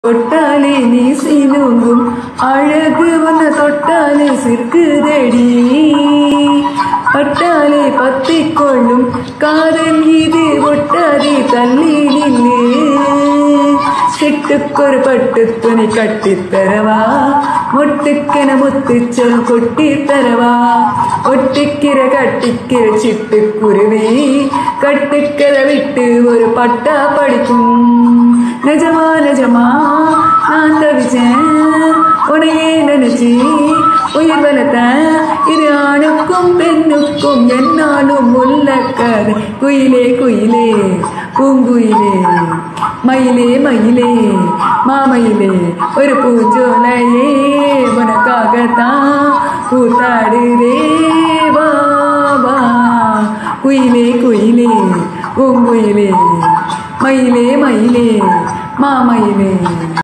தொட்டாலே நீ சீனுங்கும் அழகு உன்னை தொட்டாலே சிற்குதடி பட்டாலே பத்திக் கொள்ளும் காதல் இது ஒட்டாதே தள்ளி நில்லு சிட்டுக்கொரு பட்டு துணி கட்டித் தரவா மொட்டுக்கென முத்துச்சல் கொட்டி தரவா ஒட்டிக்கிற கட்டிக்கிற சிட்டுக்குருவி கட்டுக்கதை விட்டு ஒரு பட்டா படிக்கும் நிஜமா நிஜமா நான் தவிச்சேன் உனையே நினைச்சி உயிர் வளர்த்த இரு ஆணுக்கும் பெண்ணுக்கும் என்னாலும் உள்ள கதை குயிலே குயிலே பூங்குயிலே மயிலே மயிலே மாமயிலே ஒரு பூஞ்சோலையே உனக்காகத்தான் கூத்தாடுதே வா வா குயிலே குயிலே பூங்குயிலே மயிலே மயிலே மாமயிலே